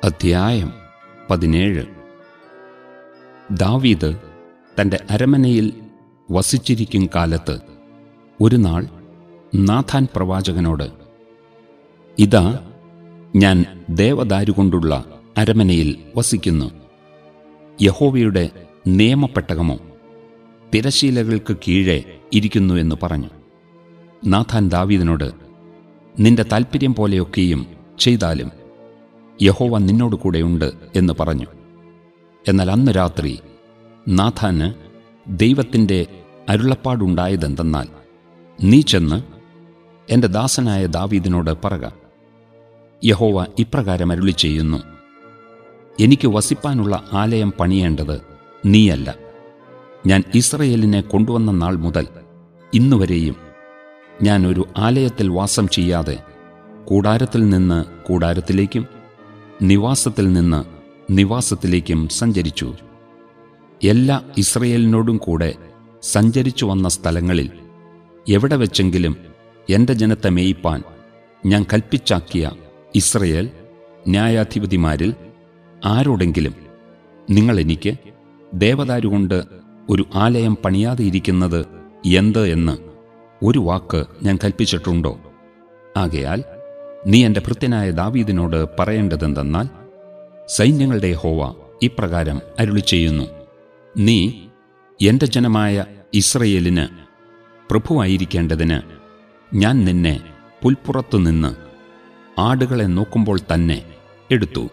അധ്യായം പതിനേഴ് ദാവീദ് തൻ്റെ അരമനയിൽ വസിച്ചിരിക്കും കാലത്ത് ഒരു നാൾ നാഥാൻ പ്രവാചകനോട് ഇതാ ഞാൻ ദേവദാരുകൊണ്ടുള്ള അരമനയിൽ വസിക്കുന്നു യഹോവയുടെ നിയമപ്പെട്ടകമോ തിരശീലകൾക്ക് കീഴെ ഇരിക്കുന്നു എന്ന് പറഞ്ഞു നാഥാൻ ദാവീദിനോട് നിന്റെ താൽപ്പര്യം പോലെയൊക്കെയും ചെയ്താലും യഹോവ നിന്നോട് കൂടെയുണ്ട് എന്ന് പറഞ്ഞു എന്നാൽ അന്ന് രാത്രി നാഥാന് ദൈവത്തിൻ്റെ അരുളപ്പാടുണ്ടായതെന്തെന്നാൽ നീ ചെന്ന് എൻ്റെ ദാസനായ ദാവീദിനോട് പറക യഹോവ ഇപ്രകാരം അരുളി ചെയ്യുന്നു എനിക്ക് വസിപ്പാനുള്ള ആലയം പണിയേണ്ടത് നീയല്ല ഞാൻ ഇസ്രയേലിനെ കൊണ്ടുവന്ന നാൾ മുതൽ ഇന്നുവരെയും ഞാൻ ഒരു ആലയത്തിൽ വാസം ചെയ്യാതെ കൂടാരത്തിൽ നിന്ന് കൂടാരത്തിലേക്കും നിവാസത്തിൽ നിന്ന് നിവാസത്തിലേക്കും സഞ്ചരിച്ചു എല്ലാ ഇസ്രയേലിനോടും കൂടെ സഞ്ചരിച്ചു വന്ന സ്ഥലങ്ങളിൽ എവിടെ വെച്ചെങ്കിലും എൻ്റെ ജനത്തെ മേയിപ്പാൻ ഞാൻ കൽപ്പിച്ചാക്കിയ ഇസ്രയേൽ ന്യായാധിപതിമാരിൽ ആരോടെങ്കിലും നിങ്ങൾ എനിക്ക് ദേവദാരുകൊണ്ട് ഒരു ആലയം പണിയാതെ ഇരിക്കുന്നത് എന്ത് എന്ന് ഒരു വാക്ക് ഞാൻ കൽപ്പിച്ചിട്ടുണ്ടോ ആകയാൽ നീ എൻ്റെ ഭൃത്യനായ ദാവീദിനോട് പറയേണ്ടതെന്തെന്നാൽ സൈന്യങ്ങളുടെ ഹോവ ഇപ്രകാരം അരുളി ചെയ്യുന്നു നീ എൻ്റെ ജനമായ ഇസ്രയേലിന് പ്രഭുവായിരിക്കേണ്ടതിന് ഞാൻ നിന്നെ പുൽപ്പുറത്തു നിന്ന് ആടുകളെ നോക്കുമ്പോൾ തന്നെ എടുത്തു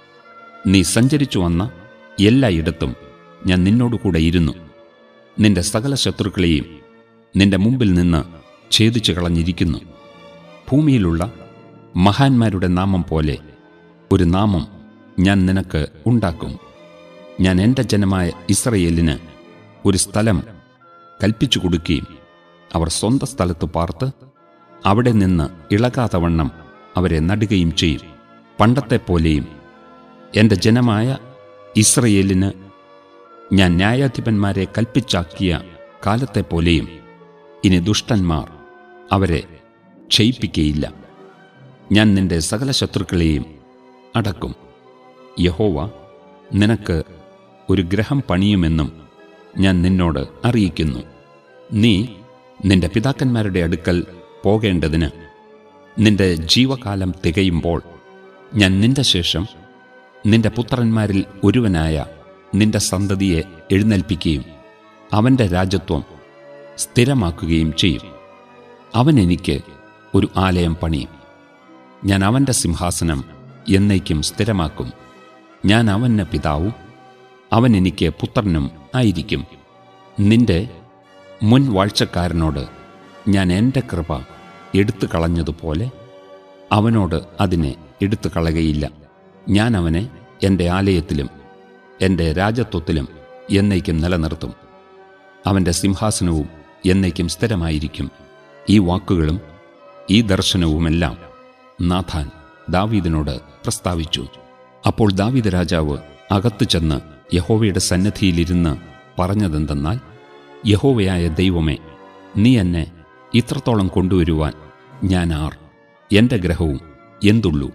നീ സഞ്ചരിച്ചു വന്ന എല്ലായിടത്തും ഞാൻ നിന്നോടുകൂടെ ഇരുന്നു നിന്റെ സകല ശത്രുക്കളെയും നിന്റെ മുമ്പിൽ നിന്ന് ഛേദിച്ചു കളഞ്ഞിരിക്കുന്നു ഭൂമിയിലുള്ള മഹാന്മാരുടെ നാമം പോലെ ഒരു നാമം ഞാൻ നിനക്ക് ഉണ്ടാക്കും ഞാൻ എൻ്റെ ജനമായ ഇസ്രയേലിന് ഒരു സ്ഥലം കൽപ്പിച്ചു കൊടുക്കുകയും അവർ സ്വന്തം സ്ഥലത്ത് പാർത്ത് അവിടെ നിന്ന് ഇളകാതവണ്ണം അവരെ നടുകയും ചെയ്യും പണ്ടത്തെ പോലെയും എൻ്റെ ജനമായ ഇസ്രയേലിന് ഞാൻ ന്യായാധിപന്മാരെ കൽപ്പിച്ചാക്കിയ കാലത്തെ പോലെയും ഇനി ദുഷ്ടന്മാർ അവരെ ക്ഷയിപ്പിക്കയില്ല ഞാൻ നിന്റെ സകല ശത്രുക്കളെയും അടക്കും യഹോവ നിനക്ക് ഒരു ഗ്രഹം പണിയുമെന്നും ഞാൻ നിന്നോട് അറിയിക്കുന്നു നീ നിന്റെ പിതാക്കന്മാരുടെ അടുക്കൽ പോകേണ്ടതിന് നിന്റെ ജീവകാലം തികയുമ്പോൾ ഞാൻ നിന്റെ ശേഷം നിന്റെ പുത്രന്മാരിൽ ഒരുവനായ നിന്റെ സന്തതിയെ എഴുന്നേൽപ്പിക്കുകയും അവൻ്റെ രാജ്യത്വം സ്ഥിരമാക്കുകയും ചെയ്യും അവൻ എനിക്ക് ഒരു ആലയം പണിയും ഞാൻ അവൻ്റെ സിംഹാസനം എന്നേക്കും സ്ഥിരമാക്കും ഞാൻ അവന് പിതാവും അവൻ എനിക്ക് പുത്രനും ആയിരിക്കും നിന്റെ മുൻ വാഴ്ചക്കാരനോട് ഞാൻ എൻ്റെ കൃപ എടുത്തു കളഞ്ഞതുപോലെ അവനോട് അതിനെ എടുത്തു കളകയില്ല ഞാൻ അവനെ എൻ്റെ ആലയത്തിലും എൻ്റെ രാജത്വത്തിലും എന്നേക്കും നിലനിർത്തും അവൻ്റെ സിംഹാസനവും എന്നേക്കും സ്ഥിരമായിരിക്കും ഈ വാക്കുകളും ഈ ദർശനവുമെല്ലാം നാഥാൻ ദാവീദിനോട് പ്രസ്താവിച്ചു അപ്പോൾ ദാവീദ് രാജാവ് അകത്തു ചെന്ന് യഹോവയുടെ സന്നദ്ധിയിലിരുന്ന് പറഞ്ഞതെന്തെന്നാൽ യഹോവയായ ദൈവമേ നീ എന്നെ ഇത്രത്തോളം കൊണ്ടുവരുവാൻ ഞാൻ ആർ എൻ്റെ ഗ്രഹവും എന്തുള്ളൂ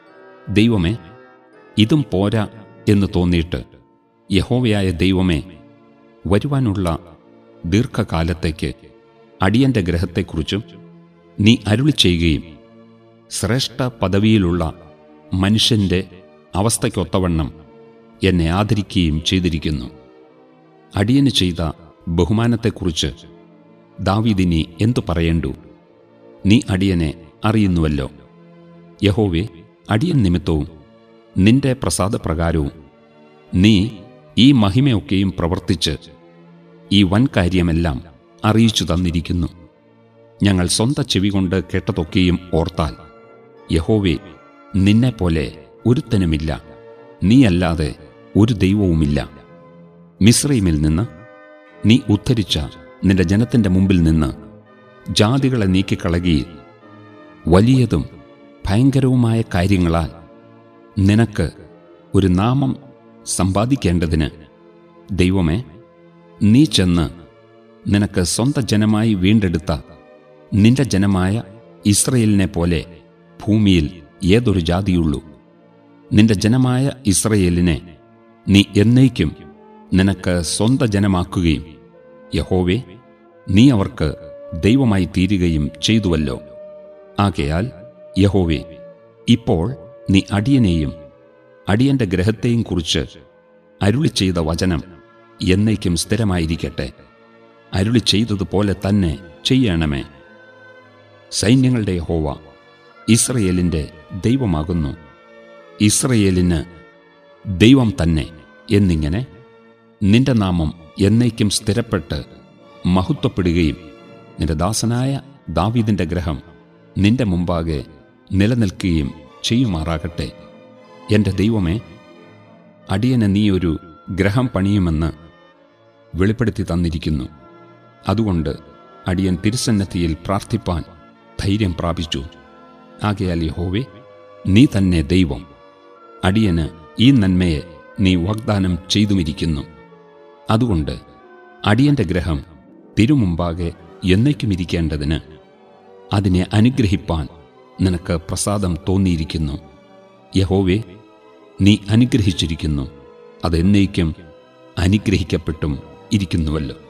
ദൈവമേ ഇതും പോരാ എന്ന് തോന്നിയിട്ട് യഹോവയായ ദൈവമേ വരുവാനുള്ള ദീർഘകാലത്തേക്ക് അടിയന്റെ ഗ്രഹത്തെക്കുറിച്ചും നീ അരുളി ചെയ്യുകയും ശ്രേഷ്ഠ പദവിയിലുള്ള മനുഷ്യന്റെ അവസ്ഥയ്ക്കൊത്തവണ്ണം എന്നെ ആദരിക്കുകയും ചെയ്തിരിക്കുന്നു അടിയന് ചെയ്ത ബഹുമാനത്തെക്കുറിച്ച് ദാവീദിനി എന്തു പറയേണ്ടു നീ അടിയനെ അറിയുന്നുവല്ലോ യഹോവേ അടിയൻ നിമിത്തവും നിന്റെ പ്രസാദപ്രകാരവും നീ ഈ മഹിമയൊക്കെയും പ്രവർത്തിച്ച് ഈ വൻ കാര്യമെല്ലാം അറിയിച്ചു തന്നിരിക്കുന്നു ഞങ്ങൾ സ്വന്ത ചെവി കൊണ്ട് കേട്ടതൊക്കെയും ഓർത്താൽ യഹോവേ നിന്നെപ്പോലെ ഒരുത്തനുമില്ല നീയല്ലാതെ ഒരു ദൈവവുമില്ല മിശ്രൈമിൽ നിന്ന് നീ ഉദ്ധരിച്ച നിന്റെ ജനത്തിന്റെ മുമ്പിൽ നിന്ന് ജാതികളെ നീക്കിക്കളകയിൽ വലിയതും ഭയങ്കരവുമായ കാര്യങ്ങളാൽ നിനക്ക് ഒരു നാമം സമ്പാദിക്കേണ്ടതിന് ദൈവമേ നീ ചെന്ന് നിനക്ക് സ്വന്ത ജനമായി വീണ്ടെടുത്ത നിന്റെ ജനമായ ഇസ്രയേലിനെ പോലെ ഭൂമിയിൽ ഏതൊരു ജാതിയുള്ളൂ നിന്റെ ജനമായ ഇസ്രയേലിനെ നീ എന്നേക്കും നിനക്ക് സ്വന്ത ജനമാക്കുകയും യഹോവേ നീ അവർക്ക് ദൈവമായി തീരുകയും ചെയ്തുവല്ലോ ആകയാൽ യഹോവേ ഇപ്പോൾ നീ അടിയനെയും അടിയന്റെ ഗ്രഹത്തെയും കുറിച്ച് അരുളി ചെയ്ത വചനം എന്നേക്കും സ്ഥിരമായിരിക്കട്ടെ അരുളി ചെയ്തതുപോലെ തന്നെ ചെയ്യണമേ സൈന്യങ്ങളുടെ യഹോവ ഇസ്രയേലിന്റെ ദൈവമാകുന്നു ഇസ്രയേലിന് ദൈവം തന്നെ എന്നിങ്ങനെ നിന്റെ നാമം എന്നേക്കും സ്ഥിരപ്പെട്ട് മഹത്വപ്പെടുകയും നിന്റെ ദാസനായ ദാവീദിന്റെ ഗ്രഹം നിന്റെ മുമ്പാകെ നിലനിൽക്കുകയും ചെയ്യുമാറാകട്ടെ എൻ്റെ ദൈവമേ അടിയന് നീ ഒരു ഗ്രഹം പണിയുമെന്ന് വെളിപ്പെടുത്തി തന്നിരിക്കുന്നു അതുകൊണ്ട് അടിയൻ തിരുസന്നത്തിയിൽ പ്രാർത്ഥിപ്പാൻ ധൈര്യം പ്രാപിച്ചു ആകയാൽ യഹോവേ നീ തന്നെ ദൈവം അടിയന് ഈ നന്മയെ നീ വാഗ്ദാനം ചെയ്തുമിരിക്കുന്നു അതുകൊണ്ട് അടിയന്റെ ഗ്രഹം തിരുമുമ്പാകെ എന്നേക്കുമിരിക്കേണ്ടതിന് അതിനെ അനുഗ്രഹിപ്പാൻ നിനക്ക് പ്രസാദം തോന്നിയിരിക്കുന്നു യഹോവേ നീ അനുഗ്രഹിച്ചിരിക്കുന്നു അതെന്നേക്കും അനുഗ്രഹിക്കപ്പെട്ടും ഇരിക്കുന്നുവല്ലോ